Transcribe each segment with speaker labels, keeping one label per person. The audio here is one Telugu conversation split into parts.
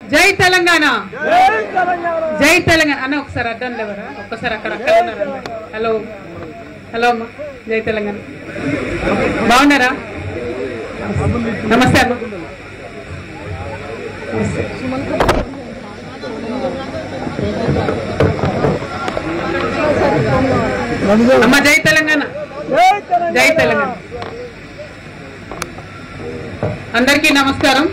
Speaker 1: జై తెలంగాణ జై తెలంగాణ అన్న ఒకసారి అడ్డం లేవరా ఒక్కసారి అక్కడ అక్కడ ఉన్నారు అందరు. హలో హలో అమ్మ జై తెలంగాణ బాగున్నారా నమస్తే అమ్మ నమస్తే. అమ్మ జై తెలంగాణ జై తెలంగాణ అందరికీ నమస్కారం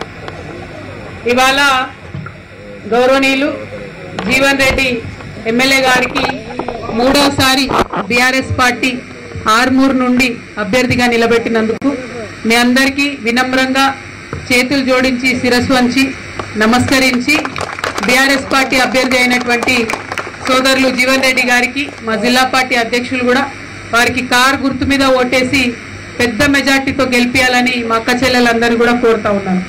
Speaker 1: ఇవాళ గౌరవనీయులు జీవన్ రెడ్డి ఎమ్మెల్యే గారికి మూడోసారి బీఆర్ఎస్ పార్టీ ఆర్మూర్ నుండి అభ్యర్థిగా నిలబెట్టినందుకు మీ అందరికీ వినమ్రంగా చేతులు జోడించి శిరస్సు వంచి నమస్కరించి బీఆర్ఎస్ పార్టీ అభ్యర్థి అయినటువంటి సోదరులు జీవన్ రెడ్డి గారికి మా జిల్లా పార్టీ అధ్యక్షులు కూడా వారికి కార్ గుర్తు మీద ఓటేసి పెద్ద మెజార్టీతో గెలిపించాలని మా అక్క చెల్లెలందరూ కూడా కోరుతా ఉన్నాను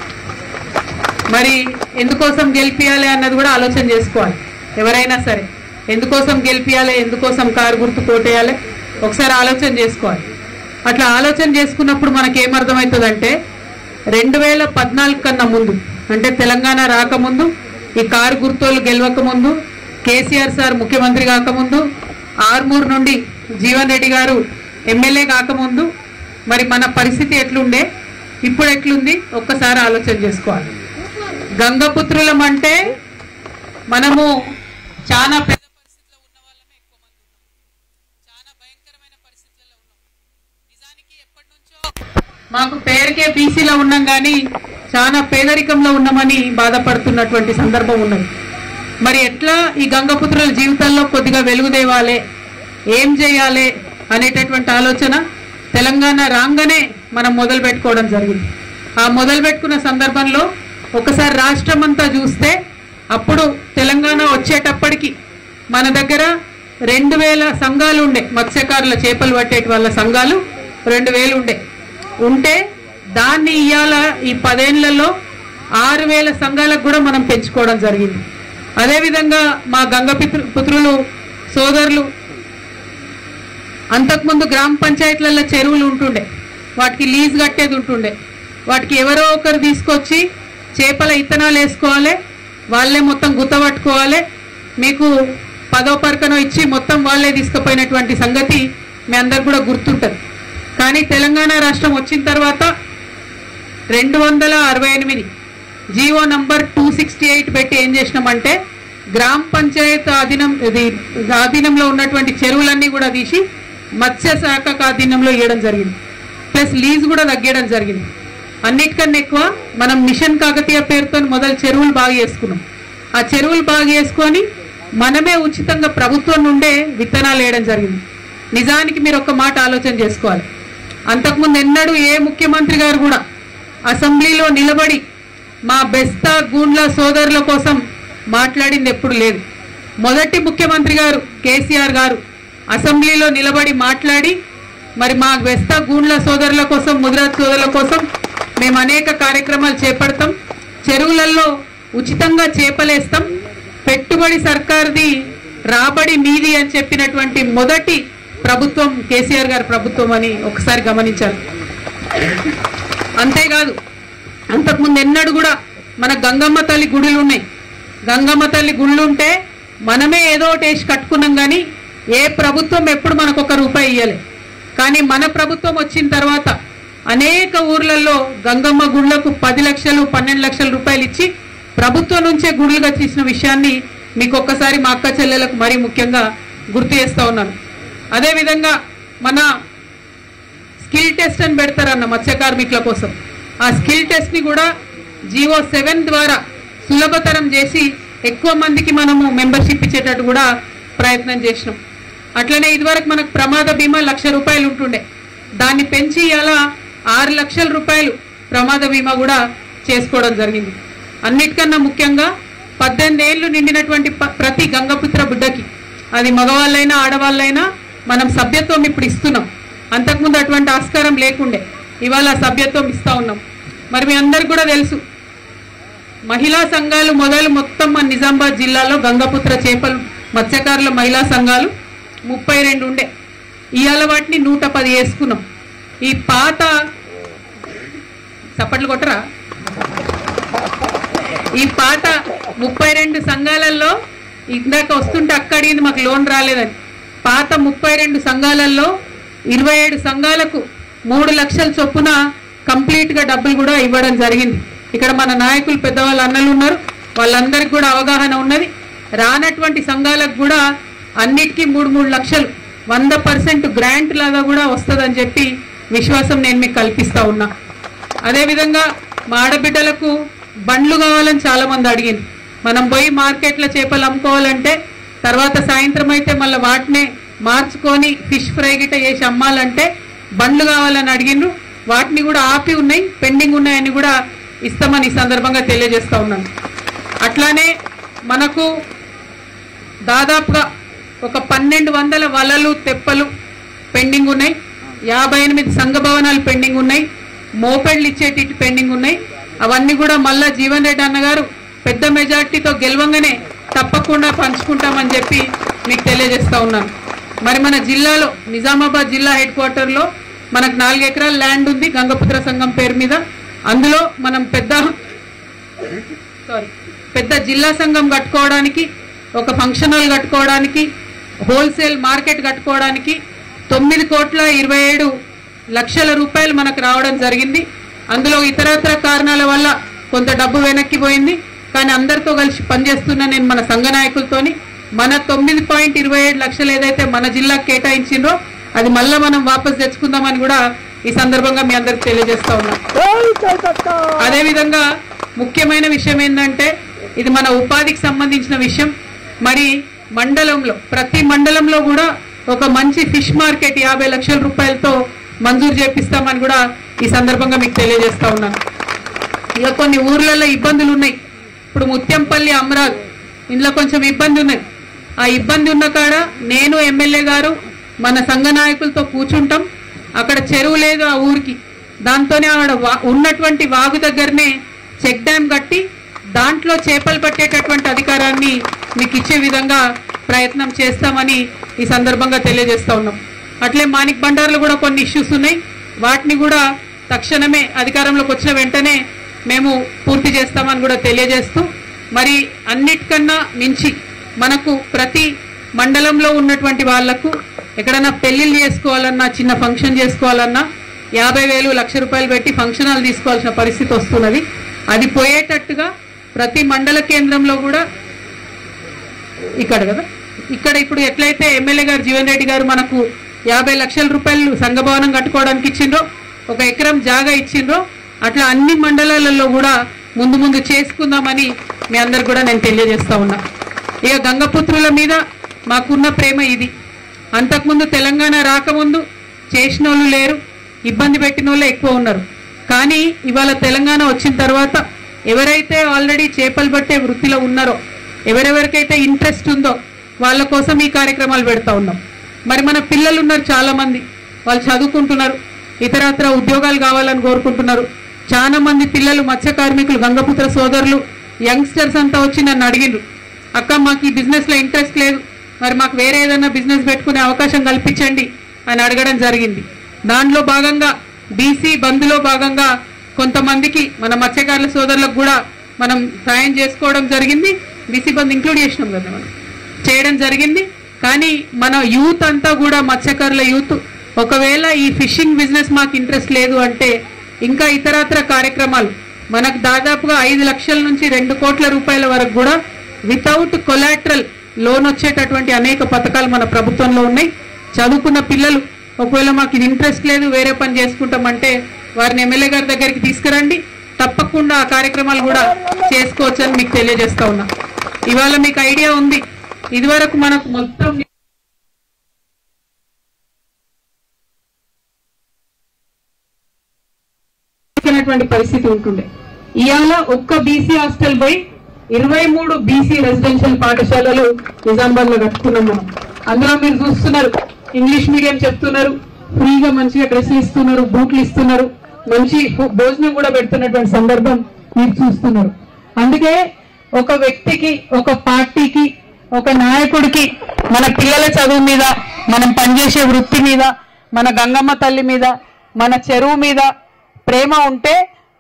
Speaker 1: మరి ఎందుకోసం గెలిపియాలి అన్నది కూడా ఆలోచన చేసుకోవాలి ఎవరైనా సరే ఎందుకోసం గెలిపియాలి ఎందుకోసం కారు గుర్తు కోటేయాలి ఒకసారి ఆలోచన చేసుకోవాలి అట్లా ఆలోచన చేసుకున్నప్పుడు మనకి ఏమర్థమవుతుందంటే రెండు వేల పద్నాలుగు కన్నా ముందు అంటే తెలంగాణ రాకముందు ఈ కారు గుర్తోళ్ళు గెలవక ముందు కేసీఆర్ సార్ ముఖ్యమంత్రి కాకముందు ఆర్మూర్ నుండి జీవన్ రెడ్డి గారు ఎమ్మెల్యే కాకముందు మరి మన పరిస్థితి ఎట్లుండే ఇప్పుడు ఎట్లుంది ఒక్కసారి ఆలోచన చేసుకోవాలి గంగపుత్రులం అంటే మనము చాలా పెద్ద పరిస్థితిలో ఉన్న వాళ్ళమే ఎక్కువ మంది ఉన్నాం చాలా భయంకరమైన పరిస్థితుల్లో ఉన్నాం నిజానికి ఎప్పటి నుంచో మాకు పేరుకే బీసీలో ఉన్నాం కానీ చాలా పేదరికంలో ఉన్నామని బాధపడుతున్నటువంటి సందర్భం ఉన్నది మరి ఎట్లా ఈ గంగపుత్రుల జీవితాల్లో కొద్దిగా వెలుగు తేవాలి ఏం చేయాలి అనేటటువంటి ఆలోచన తెలంగాణ రాగానే మనం మొదలు పెట్టుకోవడం జరిగింది ఆ మొదలు పెట్టుకున్న సందర్భంలో ఒకసారి రాష్ట్రం అంతా చూస్తే అప్పుడు తెలంగాణ వచ్చేటప్పటికి మన దగ్గర రెండు వేల సంఘాలు ఉండే మత్స్యకారుల చేపలు పట్టేటి వాళ్ళ సంఘాలు రెండు వేలు ఉండే ఉంటే దాన్ని ఇవాళ ఈ పదేళ్లలో ఆరు వేల సంఘాలకు కూడా మనం పెంచుకోవడం జరిగింది అదేవిధంగా మా గంగపితృ పుత్రులు సోదరులు అంతకుముందు గ్రామ పంచాయతీలలో చెరువులు ఉంటుండే వాటికి లీజ్ కట్టేది ఉంటుండే వాటికి ఎవరో ఒకరు తీసుకొచ్చి చేపల ఇత్తనాలు వేసుకోవాలి వాళ్ళే మొత్తం గుత్తపట్టుకోవాలి మీకు పదో పరకనో ఇచ్చి మొత్తం వాళ్ళే తీసుకుపోయినటువంటి సంగతి మీ అందరికి కూడా గుర్తుంటుంది కానీ తెలంగాణ రాష్ట్రం వచ్చిన తర్వాత రెండు వందల అరవై ఎనిమిది GO number two sixty eight పెట్టి ఏం చేసినామంటే గ్రామ పంచాయత్ ఆధీనం ఇది ఆధీనంలో ఉన్నటువంటి చెరువులన్నీ కూడా తీసి మత్స్య శాఖకు ఆధీనంలో ఇవ్వడం జరిగింది ప్లస్ లీజ్ కూడా తగ్గడం జరిగింది అన్నిటికన్నా ఎక్కువ మనం మిషన్ కాకతీయ పేరుతో మొదలు చెరువులు బాగా చేసుకున్నాం ఆ చెరువులు బాగా చేసుకొని మనమే ఉచితంగా ప్రభుత్వం నుండే విత్తనాలు వేయడం జరిగింది నిజానికి మీరు ఒక మాట ఆలోచన చేసుకోవాలి అంతకుముందు ఎన్నడూ ఏ ముఖ్యమంత్రి గారు కూడా అసెంబ్లీలో నిలబడి మా బెస్తా గూండ్ల సోదరుల కోసం మాట్లాడింది ఎప్పుడు లేదు మొదటి ముఖ్యమంత్రి గారు కేసీఆర్ గారు అసెంబ్లీలో నిలబడి మాట్లాడి మరి మా బెస్తా గూండ్ల సోదరుల కోసం ముదిరాజ్ సోదరుల కోసం మేము అనేక కార్యక్రమాలు చేపడతాం చెరువులలో ఉచితంగా చేపలేస్తాం పెట్టుబడి సర్కార్ది రాబడి మీది అని చెప్పినటువంటి మొదటి ప్రభుత్వం కేసీఆర్ గారి ప్రభుత్వం అని ఒకసారి గమనించాలి అంతేకాదు అంతకుముందు ఎన్నడూ కూడా మన గంగమ్మ తల్లి గుడులు ఉన్నాయి గంగమ్మ తల్లి గుళ్ళు ఉంటే మనమే ఏదో ఒకటి వేసి కట్టుకున్నాం కానీ ఏ ప్రభుత్వం ఎప్పుడు మనకు ఒక రూపాయి ఇవ్వలే కానీ మన ప్రభుత్వం వచ్చిన తర్వాత అనేక ఊర్లలో గంగమ్మ గుళ్ళకు పది లక్షలు పన్నెండు లక్షల రూపాయలు ఇచ్చి ప్రభుత్వం నుంచే గుడులుగా తీసిన విషయాన్ని మీకు ఒక్కసారి మా అక్క చెల్లెలకు మరీ ముఖ్యంగా గుర్తు చేస్తా ఉన్నాను అదేవిధంగా మన స్కిల్ టెస్ట్ అని పెడతారన్న మత్స్య కార్మికుల కోసం ఆ స్కిల్ టెస్ట్ ని కూడా జియో సెవెన్ ద్వారా సులభతరం చేసి ఎక్కువ మందికి మనము మెంబర్షిప్ ఇచ్చేటట్టు కూడా ప్రయత్నం చేసినాం అట్లనే ఇదివరకు మనకు ప్రమాద బీమా లక్ష రూపాయలు ఉంటుండే దాన్ని పెంచి ఇలా ఆరు లక్షల రూపాయలు ప్రమాద బీమా కూడా చేసుకోవడం జరిగింది అన్నిటికన్నా ముఖ్యంగా పద్దెనిమిది ఏళ్ళు నిండినటువంటి ప- ప్రతి గంగపుత్ర బిడ్డకి అది మగవాళ్ళైనా ఆడవాళ్ళైనా మనం సభ్యత్వం ఇప్పుడు ఇస్తున్నాం అంతకుముందు అటువంటి ఆస్కారం లేకుండే ఇవాళ సభ్యత్వం ఇస్తా ఉన్నాం మరి మీ అందరికి కూడా తెలుసు మహిళా సంఘాలు మొదలు మొత్తం మన నిజామాబాద్ జిల్లాలో గంగపుత్ర చేపలు మత్స్యకారుల మహిళా సంఘాలు ముప్పై రెండు ఉండే ఇవాళ వాటిని నూట పది వేసుకున్నాం ఈ పాత చప్పట్లు కొట్టరా ఈ పాత ముప్పై రెండు సంఘాలలో ఇందాక వస్తుంటే అక్క అడిగింది మాకు లోన్ రాలేదని పాత ముప్పై రెండు సంఘాలలో ఇరవై ఏడు సంఘాలకు మూడు లక్షల చొప్పున కంప్లీట్ గా డబ్బులు కూడా ఇవ్వడం జరిగింది ఇక్కడ మన నాయకులు పెద్దవాళ్ళ అన్నలు ఉన్నారు వాళ్ళందరికీ కూడా అవగాహన ఉన్నది రానటువంటి సంఘాలకు కూడా అన్నిటికీ మూడు మూడు లక్షలు వంద పర్సెంట్ గ్రాంట్ లాగా కూడా వస్తుందని చెప్పి విశ్వాసం నేను మీకు కల్పిస్తా ఉన్నా అదేవిధంగా మా ఆడబిడ్డలకు బండ్లు కావాలని చాలా మంది అడిగింది మనం పోయి మార్కెట్లో చేపలు అమ్ముకోవాలంటే తర్వాత సాయంత్రం అయితే మళ్ళీ వాటినే మార్చుకొని ఫిష్ ఫ్రై గిట్ట చేసి అమ్మాలంటే బండ్లు కావాలని అడిగిండ్రు వాటిని కూడా ఆపి ఉన్నాయి పెండింగ్ ఉన్నాయని కూడా ఇస్తామని ఈ సందర్భంగా తెలియజేస్తా ఉన్నాను అట్లానే మనకు దాదాపుగా ఒక పన్నెండు వందల వలలు తెప్పలు పెండింగ్ ఉన్నాయి యాభై ఎనిమిది సంఘ భవనాలు పెండింగ్ ఉన్నాయి మోపెడ్లు ఇచ్చేటి పెండింగ్ ఉన్నాయి అవన్నీ కూడా మళ్ళా జీవన్ రెడ్డి అన్న గారు పెద్ద మెజార్టీతో గెలవంగానే తప్పకుండా పంచుకుంటామని చెప్పి మీకు తెలియజేస్తా ఉన్నాను మరి మన జిల్లాలో నిజామాబాద్ జిల్లా హెడ్ క్వార్టర్లో మనకు నాలుగు ఎకరాల ల్యాండ్ ఉంది గంగపుత్ర సంఘం పేరు మీద అందులో మనం పెద్ద సారీ పెద్ద జిల్లా సంఘం కట్టుకోవడానికి ఒక ఫంక్షన్ హాల్ కట్టుకోవడానికి హోల్సేల్ మార్కెట్ కట్టుకోవడానికి తొమ్మిది కోట్ల ఇరవై ఏడు లక్షల రూపాయలు మనకు రావడం జరిగింది అందులో ఇతరత్ర కారణాల వల్ల కొంత డబ్బు వెనక్కి పోయింది కానీ అందరితో కలిసి పనిచేస్తున్న నేను మన సంఘ నాయకులతోని మన తొమ్మిది పాయింట్ ఇరవై ఏడు లక్షలు ఏదైతే మన జిల్లాకు కేటాయించిండ్రో అది మళ్ళా మనం వాపస్ తెచ్చుకుందామని కూడా ఈ సందర్భంగా మీ అందరికి తెలియజేస్తా ఉన్నాం అదేవిధంగా ముఖ్యమైన విషయం ఏంటంటే ఇది మన ఉపాధికి సంబంధించిన విషయం మరి మండలంలో ప్రతి మండలంలో కూడా ఒక మంచి ఫిష్ మార్కెట్ యాభై లక్షల రూపాయలతో మంజూరు చేపిస్తామని కూడా ఈ సందర్భంగా మీకు తెలియజేస్తా ఉన్నాను ఇక కొన్ని ఊర్లలో ఇబ్బందులు ఉన్నాయి ఇప్పుడు ముత్యంపల్లి అమరాజ్ ఇందులో కొంచెం ఇబ్బంది ఉన్నది ఆ ఇబ్బంది ఉన్న కాడ నేను ఎమ్మెల్యే గారు మన సంఘ నాయకులతో కూర్చుంటాం అక్కడ చెరువు లేదు ఆ ఊరికి దాంతోనే ఆడ వా- ఉన్నటువంటి వాగు దగ్గరనే చెక్ డ్యామ్ కట్టి దాంట్లో చేపలు పట్టేటటువంటి అధికారాన్ని మీకు ఇచ్చే విధంగా ప్రయత్నం చేస్తామని ఈ సందర్భంగా తెలియజేస్తా ఉన్నాం అట్లే మాణిక్ బండార్లో కూడా కొన్ని ఇష్యూస్ ఉన్నాయి వాటిని కూడా తక్షణమే అధికారంలోకి వచ్చిన వెంటనే మేము పూర్తి చేస్తామని కూడా తెలియజేస్తూ మరి అన్నిటికన్నా మించి మనకు ప్రతి మండలంలో ఉన్నటువంటి వాళ్లకు ఎక్కడన్నా పెళ్లిళ్ళు చేసుకోవాలన్నా చిన్న ఫంక్షన్ చేసుకోవాలన్నా యాభై వేలు లక్ష రూపాయలు పెట్టి ఫంక్షన్ హాల్ తీసుకోవాల్సిన పరిస్థితి వస్తున్నది అది పోయేటట్టుగా ప్రతి మండల కేంద్రంలో కూడా ఇక్కడ కదా ఇక్కడ ఇప్పుడు ఎట్లయితే ఎమ్మెల్యే గారు జీవన్ రెడ్డి గారు మనకు యాభై లక్షల రూపాయలు సంఘభవనం కట్టుకోవడానికి ఇచ్చిండ్రో ఒక ఎకరం జాగా ఇచ్చిండ్రో అట్లా అన్ని మండలాలలో కూడా ముందు ముందు చేసుకుందామని మీ అందరు కూడా నేను తెలియజేస్తా ఉన్నా ఇక గంగపుత్రుల మీద మాకున్న ప్రేమ ఇది అంతకుముందు తెలంగాణ రాకముందు చేసిన వాళ్ళు లేరు ఇబ్బంది పెట్టిన వాళ్ళే ఎక్కువ ఉన్నారు కానీ ఇవాళ తెలంగాణ వచ్చిన తర్వాత ఎవరైతే ఆల్రెడీ చేపలు పట్టే వృత్తిలో ఉన్నారో ఎవరెవరికైతే ఇంట్రెస్ట్ ఉందో వాళ్ళ కోసం ఈ కార్యక్రమాలు పెడతా ఉన్నాం మరి మన పిల్లలు ఉన్నారు చాలా మంది వాళ్ళు చదువుకుంటున్నారు ఇతరత్ర ఉద్యోగాలు కావాలని కోరుకుంటున్నారు చాలా మంది పిల్లలు మత్స్య కార్మికులు గంగపుత్ర సోదరులు యంగ్స్టర్స్ అంతా వచ్చి నన్ను అడిగిండ్రు అక్క మాకు ఈ బిజినెస్ లో ఇంట్రెస్ట్ లేదు మరి మాకు వేరే ఏదైనా బిజినెస్ పెట్టుకునే అవకాశం కల్పించండి అని అడగడం జరిగింది దానిలో భాగంగా బీసీ బంద్లో భాగంగా కొంతమందికి మన మత్స్యకారుల సోదరులకు కూడా మనం సాయం చేసుకోవడం జరిగింది బీసీ బంద్ ఇంక్లూడ్ చేసినాం కదా మనం చేయడం జరిగింది కానీ మన యూత్ అంతా కూడా మత్స్యకారుల యూత్ ఒకవేళ ఈ ఫిషింగ్ బిజినెస్ మాకు ఇంట్రెస్ట్ లేదు అంటే ఇంకా ఇతరత్ర కార్యక్రమాలు మనకు దాదాపుగా ఐదు లక్షల నుంచి రెండు కోట్ల రూపాయల వరకు కూడా వితౌట్ కొలాట్రల్ లోన్ వచ్చేటటువంటి అనేక పథకాలు మన ప్రభుత్వంలో ఉన్నాయి చదువుకున్న పిల్లలు ఒకవేళ మాకు ఇది ఇంట్రెస్ట్ లేదు వేరే పని చేసుకుంటామంటే వారిని ఎమ్మెల్యే గారి దగ్గరికి తీసుకురండి తప్పకుండా ఆ కార్యక్రమాలు కూడా చేసుకోవచ్చని మీకు తెలియజేస్తా ఉన్నా ఇవాళ మీకు ఐడియా ఉంది ఇదివరకు మనకు మొత్తం చేసినటువంటి పరిస్థితి ఉంటుండే ఇవాళ ఒక్క బీసీ హాస్టల్ పోయి ఇరవై మూడు బీసీ రెసిడెన్షియల్ పాఠశాలలు నిజామాబాద్ లో కట్టుకున్నాం మనం అందులో మీరు చూస్తున్నారు ఇంగ్లీష్ మీడియం చెప్తున్నారు ఫ్రీగా మంచిగా డ్రెస్సులు ఇస్తున్నారు బూట్లు ఇస్తున్నారు మంచి ఫు- భోజనం కూడా పెడుతున్నటువంటి సందర్భం మీరు చూస్తున్నారు అందుకే ఒక వ్యక్తికి ఒక పార్టీకి ఒక నాయకుడికి మన పిల్లల చదువు మీద మనం పనిచేసే వృత్తి మీద మన గంగమ్మ తల్లి మీద మన చెరువు మీద ప్రేమ ఉంటే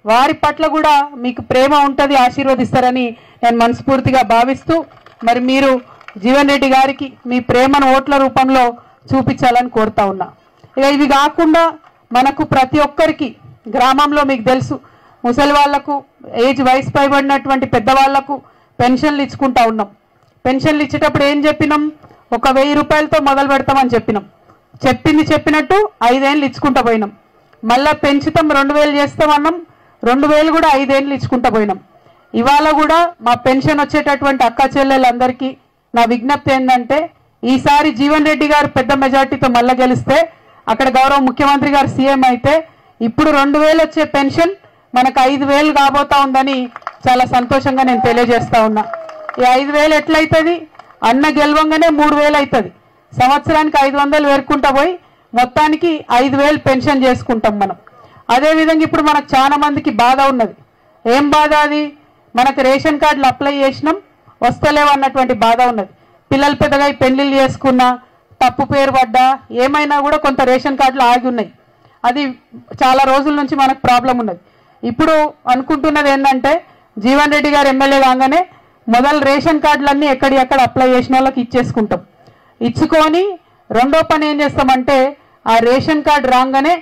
Speaker 1: వారి పట్ల కూడా మీకు ప్రేమ ఉంటుంది ఆశీర్వదిస్తారని నేను మనస్ఫూర్తిగా భావిస్తూ మరి మీరు జీవన్ రెడ్డి గారికి మీ ప్రేమను ఓట్ల రూపంలో చూపించాలని కోరుతా ఉన్నా ఇక ఇవి కాకుండా మనకు ప్రతి ఒక్కరికి గ్రామంలో మీకు తెలుసు ముసలి వాళ్లకు ఏజ్ వయసు పైబడినటువంటి పెద్దవాళ్లకు పెన్షన్లు ఇచ్చుకుంటా ఉన్నాం పెన్షన్లు ఇచ్చేటప్పుడు ఏం చెప్పినాం ఒక వెయ్యి రూపాయలతో మొదలు పెడతామని చెప్పినాం చెప్పింది చెప్పినట్టు ఐదేళ్ళు ఇచ్చుకుంటా పోయినాం మళ్ళా పెంచుతాం రెండు వేలు చేస్తామన్నాం రెండు వేలు కూడా ఐదేళ్ళు ఇచ్చుకుంటా పోయినాం ఇవాళ కూడా మా పెన్షన్ వచ్చేటటువంటి అక్క చెల్లెలందరికీ నా విజ్ఞప్తి ఏంటంటే ఈసారి జీవన్ రెడ్డి గారు పెద్ద మెజార్టీతో మళ్ళా గెలిస్తే అక్కడ గౌరవ ముఖ్యమంత్రి గారు సీఎం అయితే ఇప్పుడు రెండు వేలు వచ్చే పెన్షన్ మనకు ఐదు వేలు కాబోతా ఉందని చాలా సంతోషంగా నేను తెలియజేస్తా ఉన్నా ఈ ఐదు వేలు ఎట్లయితుంది అన్న గెలవంగానే మూడు వేలు అవుతుంది సంవత్సరానికి ఐదు వందలు వేరుకుంటా పోయి మొత్తానికి ఐదు వేలు పెన్షన్ చేసుకుంటాం మనం అదేవిధంగా ఇప్పుడు మనకు చాలా మందికి బాధ ఉన్నది ఏం బాధ అది మనకు రేషన్ కార్డులు అప్లై చేసినాం వస్తలేవు అన్నటువంటి బాధ ఉన్నది పిల్లలు పెద్దగా ఈ పెళ్లిళ్ళు చేసుకున్నా తప్పు పేరు పడ్డా ఏమైనా కూడా కొంత రేషన్ కార్డులు ఆగి ఉన్నాయి అది చాలా రోజుల నుంచి మనకు ప్రాబ్లం ఉన్నది ఇప్పుడు అనుకుంటున్నది ఏంటంటే జీవన్ రెడ్డి గారు ఎమ్మెల్యే కాగానే మొదలు రేషన్ కార్డులన్నీ ఎక్కడి ఎక్కడ అప్లై చేసిన వాళ్ళకి ఇచ్చేసుకుంటాం ఇచ్చుకొని రెండో పని ఏం చేస్తామంటే ఆ రేషన్ కార్డు రాగానే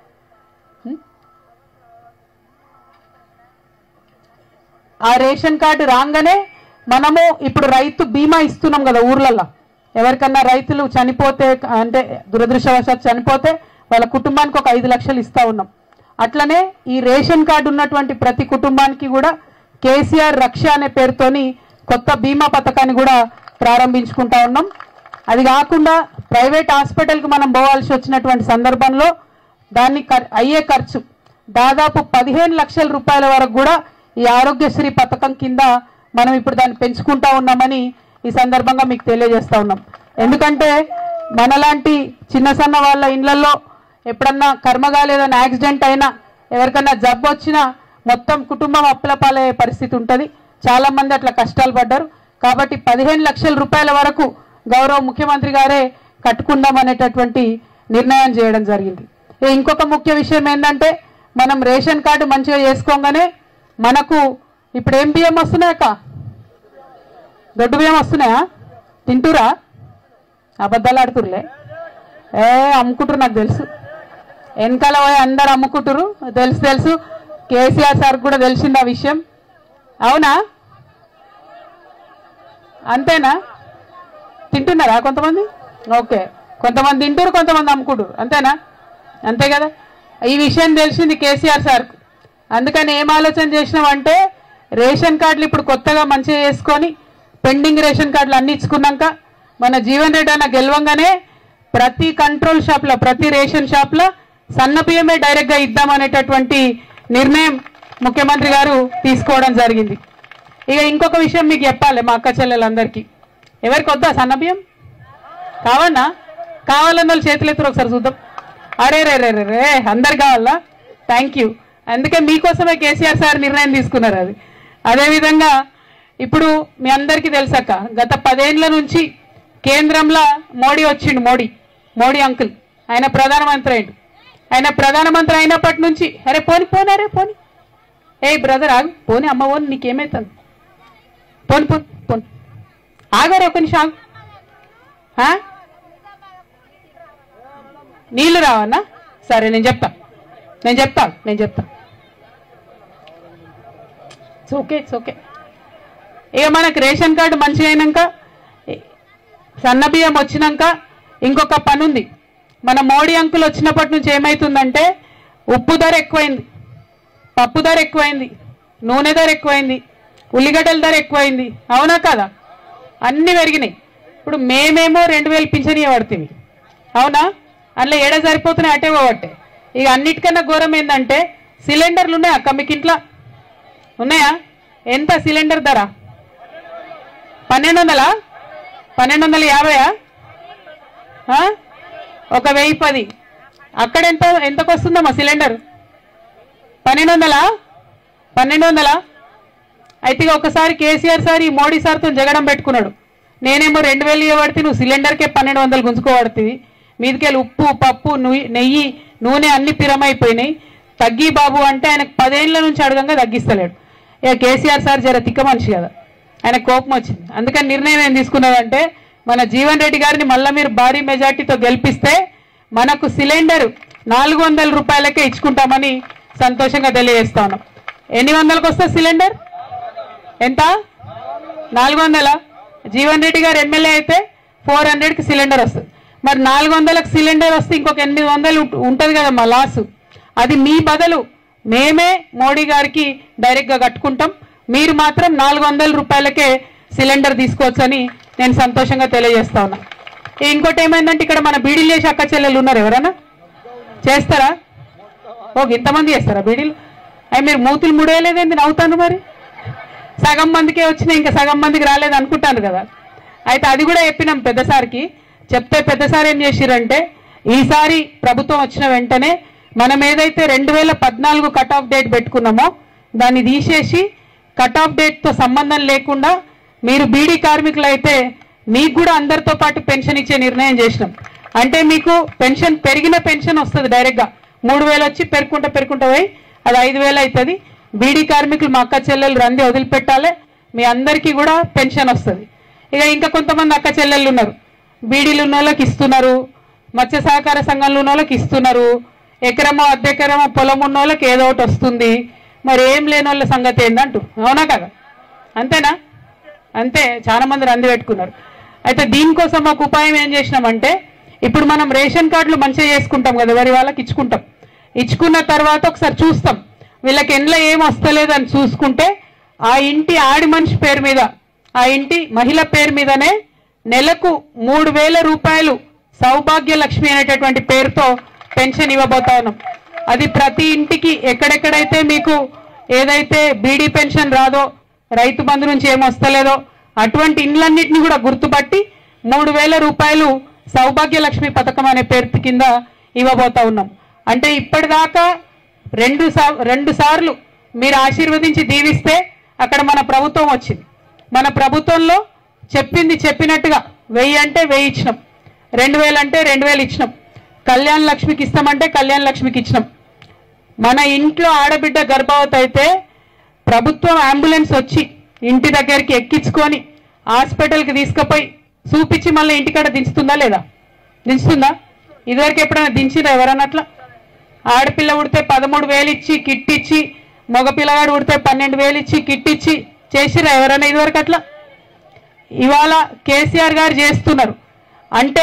Speaker 1: ఆ రేషన్ కార్డు రాగానే మనము ఇప్పుడు రైతు బీమా ఇస్తున్నాం కదా ఊర్లలో ఎవరికన్నా రైతులు చనిపోతే అంటే దురదృష్టవశాత్తు చనిపోతే వాళ్ళ కుటుంబానికి ఒక ఐదు లక్షలు ఇస్తా ఉన్నాం అట్లనే ఈ రేషన్ కార్డు ఉన్నటువంటి ప్రతి కుటుంబానికి కూడా కేసీఆర్ రక్ష అనే పేరుతోని కొత్త బీమా పథకాన్ని కూడా ప్రారంభించుకుంటా ఉన్నాం అది కాకుండా ప్రైవేట్ హాస్పిటల్కి మనం పోవాల్సి వచ్చినటువంటి సందర్భంలో దాన్ని ఖర్- అయ్యే ఖర్చు దాదాపు పదిహేను లక్షల రూపాయల వరకు కూడా ఈ ఆరోగ్యశ్రీ పథకం కింద మనం ఇప్పుడు దాన్ని పెంచుకుంటా ఉన్నామని ఈ సందర్భంగా మీకు తెలియజేస్తా ఉన్నాం ఎందుకంటే మనలాంటి చిన్న సన్న వాళ్ళ ఇళ్లలో ఎప్పుడన్నా కర్మగా ఏదైనా యాక్సిడెంట్ అయినా ఎవరికన్నా జబ్బు వచ్చినా మొత్తం కుటుంబం అప్పులపాలయ్యే పరిస్థితి ఉంటుంది చాలా మంది అట్లా కష్టాలు పడ్డారు కాబట్టి పదిహేను లక్షల రూపాయల వరకు గౌరవ ముఖ్యమంత్రి గారే కట్టుకుందాం అనేటటువంటి నిర్ణయం చేయడం జరిగింది ఇక ఇంకొక ముఖ్య విషయం ఏంటంటే మనం రేషన్ కార్డు మంచిగా చేసుకోగానే మనకు ఇప్పుడు ఏం బియ్యం వస్తున్నాయక్క దొడ్డు బియ్యం వస్తున్నాయా తింటురా అబద్ధాలు ఆడుతుర్లే ఏ అమ్ముకుంటారు నాకు తెలుసు వెనకాల పోయి అందరు అమ్ముకుంటారు తెలుసు తెలుసు కేసీఆర్ సార్ కూడా తెలిసింది ఆ విషయం అవునా అంతేనా తింటున్నారా కొంతమంది ఓకే కొంతమంది తింటారు కొంతమంది అమ్ముకుంటారు అంతేనా అంతే కదా ఈ విషయం తెలిసింది కేసీఆర్ సార్కు అందుకని ఏం ఆలోచన చేసినామంటే రేషన్ కార్డులు ఇప్పుడు కొత్తగా మంచిగా చేసుకొని పెండింగ్ రేషన్ కార్డులు అన్ని ఇచ్చుకున్నాక మన జీవన్ రెడ్డి అన్న గెలవంగానే ప్రతి కంట్రోల్ షాప్లో ప్రతి రేషన్ షాప్లో సన్న బియ్యమే డైరెక్ట్గా ఇద్దామనేటటువంటి నిర్ణయం ముఖ్యమంత్రి గారు తీసుకోవడం జరిగింది ఇక ఇంకొక విషయం మీకు చెప్పాలి మా అక్క చెల్లెలందరికీ ఎవరికి వద్దా సన్న బియ్యం కావన్నా కావాలన్న వాళ్ళు చేతులు ఎత్తురు ఒకసారి చూద్దాం అరే రే రే రే రే అందరు కావాలా థ్యాంక్ యూ అందుకే మీకోసమే కేసీఆర్ సార్ నిర్ణయం తీసుకున్నారు అది అదేవిధంగా ఇప్పుడు మీ అందరికీ తెలుసక్క గత పదేండ్ల నుంచి కేంద్రంలో మోడీ వచ్చిండు మోడీ మోడీ అంకుల్ ఆయన ప్రధానమంత్రి అయిండు ఆయన ప్రధానమంత్రి అయినప్పటి నుంచి అరే పోని పోనీ అరే పోని ఏ బ్రదర్ ఆగు పోని అమ్మ పోని నీకేమైతుంది పోని పోని పోని ఆగారు ఒక నిమిషం ఆగు ఆ? నీళ్ళు రావన్నా సరే నేను చెప్తా నేను చెప్తా నేను చెప్తా ఇట్స్ ఓకే ఇట్స్ ఓకే ఇక మనకు రేషన్ కార్డు మంచిగా అయినాక సన్న బియ్యం వచ్చినాక ఇంకొక పని ఉంది మన మోడీ అంకుల్ వచ్చినప్పటి నుంచి ఏమవుతుందంటే ఉప్పు ధర ఎక్కువైంది పప్పు ధర ఎక్కువైంది నూనె ధర ఎక్కువైంది ఉల్లిగడ్డల ధర ఎక్కువైంది అవునా కదా అన్నీ పెరిగినాయి ఇప్పుడు మేమేమో రెండు వేలు పింఛన్ పడుతుంది అవునా అందులో ఏడ సరిపోతున్నాయి అటే పోవట్టే ఇక అన్నిటికన్నా ఘోరం ఏంటంటే సిలిండర్లు ఉన్నాయా అక్క మీకు ఇంట్లో ఉన్నాయా ఎంత సిలిండర్ ధర పన్నెండు వందలా పన్నెండు వందల యాభైయా ఆ? ఒక వెయ్యి పది అక్కడ ఎంత ఎంతకు వస్తుందమ్మా సిలిండర్ పన్నెండు వందలా పన్నెండు వందలా అయితే ఇక ఒకసారి కేసీఆర్ సార్ ఈ మోడీ సార్తో జగడం పెట్టుకున్నాడు నేనేమో రెండు వేలు ఇవ్వబడితే నువ్వు సిలిండర్కే పన్నెండు వందలు గుంజుకోబడుతుంది మీదికెళ్ళి ఉప్పు పప్పు నుయ్యి నెయ్యి నూనె అన్ని పిరమైపోయినాయి తగ్గి బాబు అంటే ఆయనకు పదేళ్ల నుంచి అడగంగా తగ్గిస్తలేడు ఇక కేసీఆర్ సార్ జర తిక్క మనిషి కదా ఆయన కోపం వచ్చింది అందుకని నిర్ణయం ఏం తీసుకున్నదంటే మన జీవన్ రెడ్డి గారిని మళ్ళీ మీరు భారీ మెజార్టీతో గెలిపిస్తే మనకు సిలిండర్ నాలుగు వందల రూపాయలకే ఇచ్చుకుంటామని సంతోషంగా తెలియజేస్తా ఉన్నాం ఎన్ని వందలకు వస్తే సిలిండర్ ఎంత నాలుగు వందల జీవన్ రెడ్డి గారు ఎమ్మెల్యే అయితే ఫోర్ హండ్రెడ్కి సిలిండర్ వస్తుంది మరి నాలుగు వందలకు సిలిండర్ వస్తే ఇంకొక ఎనిమిది వందలు ఉంట- ఉంటుంది కదా మా లాసు అది మీ బదులు మేమే మోడీ గారికి డైరెక్ట్గా కట్టుకుంటాం మీరు మాత్రం నాలుగు వందల రూపాయలకే సిలిండర్ తీసుకోవచ్చని నేను సంతోషంగా తెలియజేస్తా ఉన్నా ఇంకోటి ఏమైందంటే ఇక్కడ మన బీడీలు చేసే అక్క చెల్లెలు ఉన్నారు ఎవరైనా చేస్తారా ఓ ఇంతమంది చేస్తారా బీడీలు అవి మీరు మూతులు ముడేయలేదేంది నవ్వుతాను మరి సగం మందికే వచ్చినాయి ఇంకా సగం మందికి రాలేదు అనుకుంటాను కదా అయితే అది కూడా చెప్పినాం పెద్దసారికి చెప్తే పెద్దసారి ఏం చేసిరంటే ఈసారి ప్రభుత్వం వచ్చిన వెంటనే మనం ఏదైతే రెండు వేల పద్నాలుగు కట్ ఆఫ్ డేట్ పెట్టుకున్నామో దాన్ని తీసేసి కట్ ఆఫ్ డేట్తో సంబంధం లేకుండా మీరు బీడీ కార్మికులు అయితే మీకు కూడా అందరితో పాటు పెన్షన్ ఇచ్చే నిర్ణయం చేసినాం అంటే మీకు పెన్షన్ పెరిగిన పెన్షన్ వస్తుంది డైరెక్ట్గా మూడు వేలు వచ్చి పెరుకుంటా పెరుకుంటా పోయి అది ఐదు వేలు అవుతుంది బీడీ కార్మికులు మా అక్క చెల్లెలు రంది వదిలిపెట్టాలి మీ అందరికీ కూడా పెన్షన్ వస్తుంది ఇక ఇంకా కొంతమంది అక్క చెల్లెళ్ళు ఉన్నారు బీడీలు ఉన్న వాళ్ళకి ఇస్తున్నారు మత్స్య సహకార సంఘంలో ఉన్న వాళ్ళకి ఇస్తున్నారు ఎకరమో అర్ధెకరమో పొలం ఉన్న వాళ్ళకి ఏదో ఒకటి వస్తుంది మరి ఏం లేని వాళ్ళ సంగతి ఏందంటూ అవునా కదా అంతేనా అంతే చాలా మంది రంది పెట్టుకున్నారు అయితే దీనికోసం ఒక ఉపాయం ఏం చేసినామంటే ఇప్పుడు మనం రేషన్ కార్డులు మంచిగా చేసుకుంటాం కదా ఎవరి వాళ్ళకి ఇచ్చుకుంటాం ఇచ్చుకున్న తర్వాత ఒకసారి చూస్తాం వీళ్ళకి ఎండ్లో ఏం వస్తలేదు అని చూసుకుంటే ఆ ఇంటి ఆడి మనిషి పేరు మీద ఆ ఇంటి మహిళ పేరు మీదనే నెలకు మూడు వేల రూపాయలు సౌభాగ్య లక్ష్మి అనేటటువంటి పేరుతో పెన్షన్ ఇవ్వబోతా ఉన్నాం అది ప్రతి ఇంటికి ఎక్కడెక్కడైతే మీకు ఏదైతే బీడీ పెన్షన్ రాదో రైతు బంధు నుంచి ఏం వస్తలేదో అటువంటి ఇండ్లన్నింటినీ కూడా గుర్తుపట్టి మూడు వేల రూపాయలు సౌభాగ్య లక్ష్మి పథకం అనే పేరు కింద ఇవ్వబోతా ఉన్నాం అంటే ఇప్పటిదాకా రెండు సా- రెండు సార్లు మీరు ఆశీర్వదించి దీవిస్తే అక్కడ మన ప్రభుత్వం వచ్చింది మన ప్రభుత్వంలో చెప్పింది చెప్పినట్టుగా వెయ్యి అంటే వెయ్యి ఇచ్చినాం రెండు వేలు అంటే రెండు వేలు ఇచ్చినాం కళ్యాణ్ లక్ష్మికి ఇస్తామంటే కళ్యాణ్ లక్ష్మికి ఇచ్చినాం మన ఇంట్లో ఆడబిడ్డ గర్భవతి అయితే ప్రభుత్వం అంబులెన్స్ వచ్చి ఇంటి దగ్గరికి ఎక్కించుకొని హాస్పిటల్కి తీసుకుపోయి చూపించి మళ్ళీ ఇంటికాడ దించుతుందా లేదా దించుతుందా ఇదివరకు ఎప్పుడైనా దించిందా ఎవరన్నా అట్లా ఆడపిల్ల ఉడితే పదమూడు వేలు ఇచ్చి కిట్ ఇచ్చి మగ పిల్లగాడు ఉడితే పన్నెండు వేలు ఇచ్చి కిట్ ఇచ్చి చేసిరా ఎవరైనా ఇదివరకు అట్లా ఇవాళ కేసీఆర్ గారు చేస్తున్నారు అంటే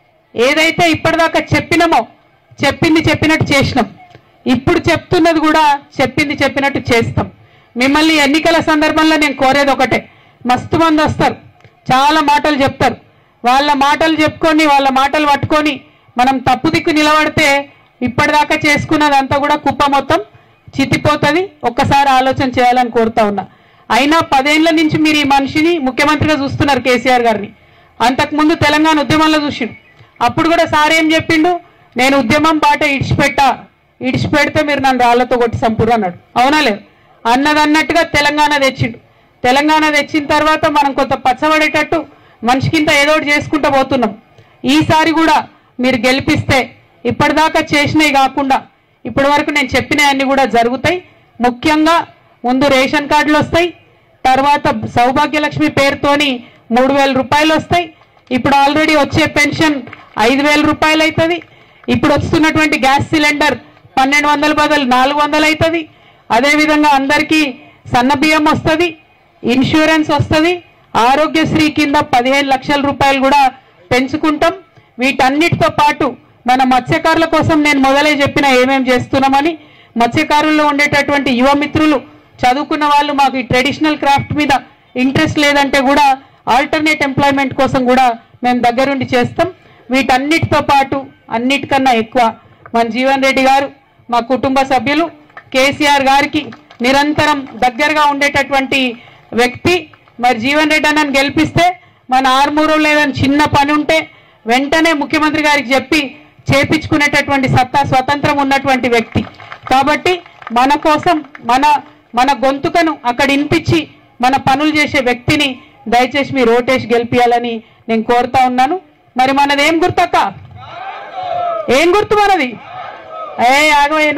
Speaker 1: ఏదైతే ఇప్పటిదాకా చెప్పినామో చెప్పింది చెప్పినట్టు చేసినాం ఇప్పుడు చెప్తున్నది కూడా చెప్పింది చెప్పినట్టు చేస్తాం మిమ్మల్ని ఎన్నికల సందర్భంలో నేను కోరేది ఒకటే మస్తు మంది వస్తారు చాలా మాటలు చెప్తారు వాళ్ళ మాటలు చెప్పుకొని వాళ్ళ మాటలు పట్టుకొని మనం తప్పు దిక్కు నిలబడితే ఇప్పటిదాకా చేసుకున్నదంతా కూడా కుప్ప మొత్తం చితిపోతుంది ఒక్కసారి ఆలోచన చేయాలని కోరుతా ఉన్నా అయినా పదేళ్ల నుంచి మీరు ఈ మనిషిని ముఖ్యమంత్రిగా చూస్తున్నారు కేసీఆర్ గారిని అంతకుముందు తెలంగాణ ఉద్యమంలో చూసిండు అప్పుడు కూడా సార్ ఏం చెప్పిండు నేను ఉద్యమం బాట ఇడిచిపెట్టా ఇడిచిపెడితే మీరు నన్ను రాళ్లతో కొట్టి సంపురు అన్నాడు అవునా లేదు అన్నదన్నట్టుగా తెలంగాణ తెచ్చిండు తెలంగాణ తెచ్చిన తర్వాత మనం కొంత పచ్చబడేటట్టు మనిషికింత ఏదో ఒకటి చేసుకుంటూ పోతున్నాం ఈసారి కూడా మీరు గెలిపిస్తే ఇప్పటిదాకా చేసినవి కాకుండా ఇప్పటి వరకు నేను చెప్పినవన్నీ కూడా జరుగుతాయి ముఖ్యంగా ముందు రేషన్ కార్డులు వస్తాయి తర్వాత సౌభాగ్యలక్ష్మి పేరుతోని మూడు వేల రూపాయలు వస్తాయి ఇప్పుడు ఆల్రెడీ వచ్చే పెన్షన్ ఐదు వేల రూపాయలు అవుతుంది ఇప్పుడు వస్తున్నటువంటి గ్యాస్ సిలిండర్ పన్నెండు వందల బదులు నాలుగు వందలు అవుతుంది అదేవిధంగా అందరికీ సన్న బియ్యం వస్తుంది ఇన్సూరెన్స్ వస్తుంది ఆరోగ్యశ్రీ కింద పదిహేను లక్షల రూపాయలు కూడా పెంచుకుంటాం వీటన్నిటితో పాటు మన మత్స్యకారుల కోసం నేను మొదలే చెప్పిన ఏమేం చేస్తున్నామని మత్స్యకారుల్లో ఉండేటటువంటి యువ మిత్రులు చదువుకున్న వాళ్ళు మాకు ఈ ట్రెడిషనల్ క్రాఫ్ట్ మీద ఇంట్రెస్ట్ లేదంటే కూడా ఆల్టర్నేట్ ఎంప్లాయ్మెంట్ కోసం కూడా మేము దగ్గరుండి చేస్తాం వీటన్నిటితో పాటు అన్నిటికన్నా ఎక్కువ మన జీవన్ రెడ్డి గారు మా కుటుంబ సభ్యులు కేసీఆర్ గారికి నిరంతరం దగ్గరగా ఉండేటటువంటి వ్యక్తి మరి జీవన్ రెడ్డి అన్నని గెలిపిస్తే మన ఆర్మూరులో ఏదైనా చిన్న పని ఉంటే వెంటనే ముఖ్యమంత్రి గారికి చెప్పి చేపించుకునేటటువంటి సత్తా స్వతంత్రం ఉన్నటువంటి వ్యక్తి కాబట్టి మన కోసం మన మన గొంతుకను అక్కడ వినిపించి మన పనులు చేసే వ్యక్తిని దయచేసి మీరు ఓటేసి గెలిపియాలని నేను కోరుతా ఉన్నాను మరి మనది ఏం గుర్తక్క ఏం గుర్తు మనది ఏ ఆగవేను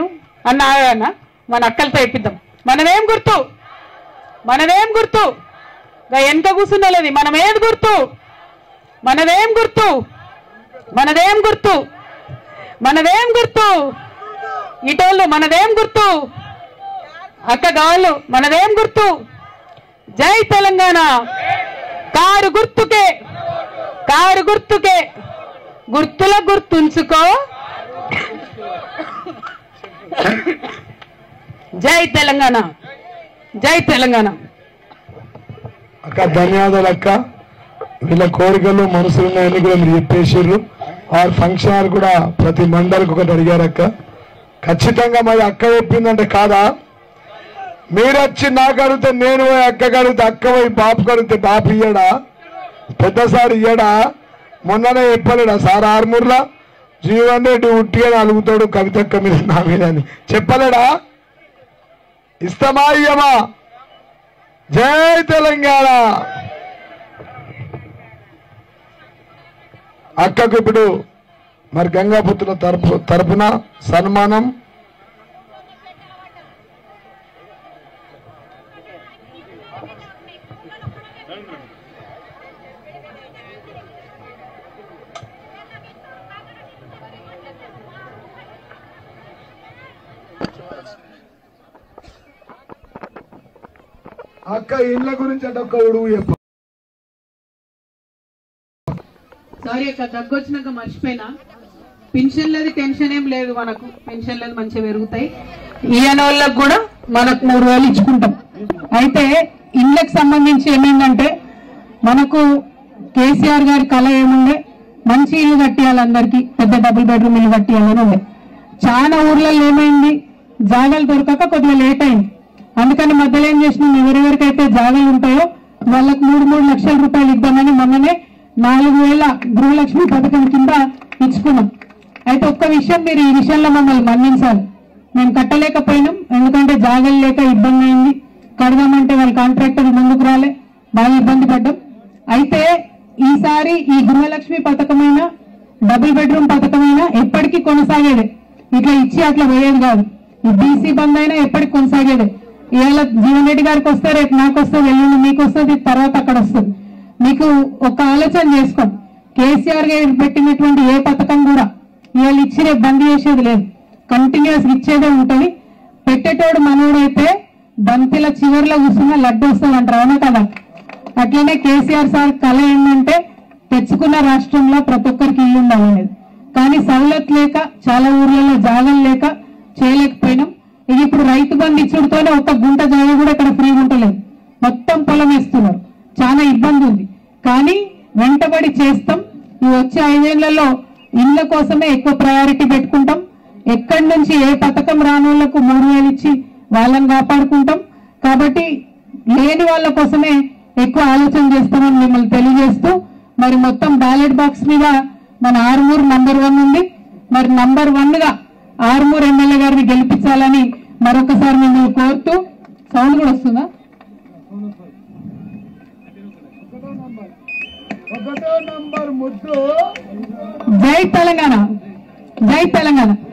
Speaker 1: అన్న అన్న మన అక్కలతో ఇప్పిద్దాం మనమేం గుర్తు మనమేం గుర్తు గా వెనక కూర్చున్నది మనమేది గుర్తు మనదేం గుర్తు మనదేం గుర్తు మనదేం గుర్తు ఇటోళ్ళు మనదేం గుర్తు అక్క గాళ్ళు మనదేం గుర్తు జై తెలంగాణ కారు గుర్తుకే కారు గుర్తుకే గుర్తుల గుర్తుంచుకో జై తెలంగాణ జై తెలంగాణ
Speaker 2: అక్క ధన్యవాదాలు అక్క వీళ్ళ కోరికలు మనసులు ఉన్నాయని కూడా మీరు చెప్పేసారు వారి ఫంక్షన్ హాల్ కూడా ప్రతి మండలికి ఒకటి అడిగారు అక్క ఖచ్చితంగా మరి అక్క చెప్పిందంటే కాదా మీరు వచ్చి నాకు అడిగితే నేను పోయి అక్క అడిగితే అక్క పోయి బాపు అడిగితే బాపు ఇయ్యడా పెద్ద సార్ ఇయ్యడా మొన్ననే చెప్పలేడా సార్ ఆర్మూర్లా జీవన్ రెడ్డి ఉట్టిగా అలుగుతాడు కవితక్క మీద నా మీద అని చెప్పలేడా ఇస్తామా ఇయ్యమా జై తెలంగాణ అక్కకు ఇప్పుడు మరి గంగాపుత్రుల తరపు తరపున సన్మానం అక్క ఇళ్ళ గురించి అంటే ఒక్క ఉడుగు చెప్పు
Speaker 1: సారీ అక్క దగ్గు వచ్చినాక మర్చిపోయినా పెన్షన్లది టెన్షన్ ఏం లేదు మనకు పెన్షన్లది మంచిగా పెరుగుతాయి ఈయన వాళ్ళకి కూడా మనకు మూడు వేలు ఇచ్చుకుంటాం అయితే ఇళ్ళకి సంబంధించి ఏమైందంటే మనకు కేసీఆర్ గారి కళ ఏముండే మంచి ఇల్లు కట్టియాలి అందరికి పెద్ద డబుల్ బెడ్రూమ్ ఇల్లు కట్టియాలని ఉండే చాలా ఊర్లలో ఏమైంది జాగాలు దొరకక కొద్దిగా లేట్ అయింది అందుకని మధ్యలో ఏం చేసినాం ఎవరెవరికైతే జాగాలు ఉంటాయో వాళ్ళకి మూడు మూడు లక్షల రూపాయలు ఇద్దామని మొన్ననే నాలుగు వేల గృహలక్ష్మి పథకం కింద ఇచ్చుకున్నాం అయితే ఒక్క విషయం మీరు ఈ విషయంలో మమ్మల్ని మన్నించాలి మేము కట్టలేకపోయినాం ఎందుకంటే జాగాలు లేక ఇబ్బంది అయింది కడదామంటే వాళ్ళ కాంట్రాక్టర్ ముందుకు రాలే బాగా ఇబ్బంది పడ్డాం అయితే ఈసారి ఈ గృహలక్ష్మి పథకమైన డబుల్ బెడ్రూమ్ పథకమైన ఎప్పటికీ కొనసాగేదే ఇట్లా ఇచ్చి అట్లా పోయేది కాదు ఈ బీసీ బంద్ అయినా ఎప్పటికి కొనసాగేదే ఇవాళ జీవన్ రెడ్డి గారికి వస్తే రేపు నాకు వస్తుంది ఎల్లుండి మీకు వస్తుంది తర్వాత అక్కడ వస్తుంది మీకు ఒక ఆలోచన చేసుకోండి కేసీఆర్ గారు పెట్టినటువంటి ఏ పథకం కూడా ఇవాళ ఇచ్చి రేపు బంద్ చేసేది లేదు కంటిన్యూస్ ఇచ్చేదే ఉంటది పెట్టేటోడు మనోడైతే బంతిల చివర్లో కూర్చున్న లడ్డు వస్తుంది అంటారు అవునా కదా అట్లనే కేసీఆర్ సార్ కళ ఏంటంటే తెచ్చుకున్న రాష్ట్రంలో ప్రతి ఒక్కరికి ఇల్లు ఉండాలనేది కానీ సవలత్ లేక చాలా ఊర్లలో జాగలు లేక చేయలేకపోయినాం ఇది ఇప్పుడు రైతు బంధు ఇచ్చుడుతోనే ఒక గుంట జాగ కూడా ఇక్కడ ఫ్రీ ఉంటలేదు మొత్తం పొలం వేస్తున్నారు చాలా ఇబ్బంది ఉంది కానీ వెంటబడి చేస్తాం ఈ వచ్చే ఐదేళ్లలో ఇళ్ల కోసమే ఎక్కువ ప్రయారిటీ పెట్టుకుంటాం ఎక్కడి నుంచి ఏ పథకం రాని వాళ్ళకు మూడు వేలు ఇచ్చి వాళ్ళని కాపాడుకుంటాం కాబట్టి లేని వాళ్ళ కోసమే ఎక్కువ ఆలోచన చేస్తామని మిమ్మల్ని తెలియజేస్తూ మరి మొత్తం బ్యాలెట్ బాక్స్ మీద మన ఆరుమూరు నంబర్ వన్ ఉంది మరి నంబర్ వన్ గా ఆరుమూరు ఎమ్మెల్యే గారిని గెలిపించాలని మరొకసారి మిమ్మల్ని కోరుతూ సౌండ్ కూడా వస్తుందా
Speaker 2: ఒకటో నంబర్ ముద్దు
Speaker 1: జై తెలంగాణ జై తెలంగాణ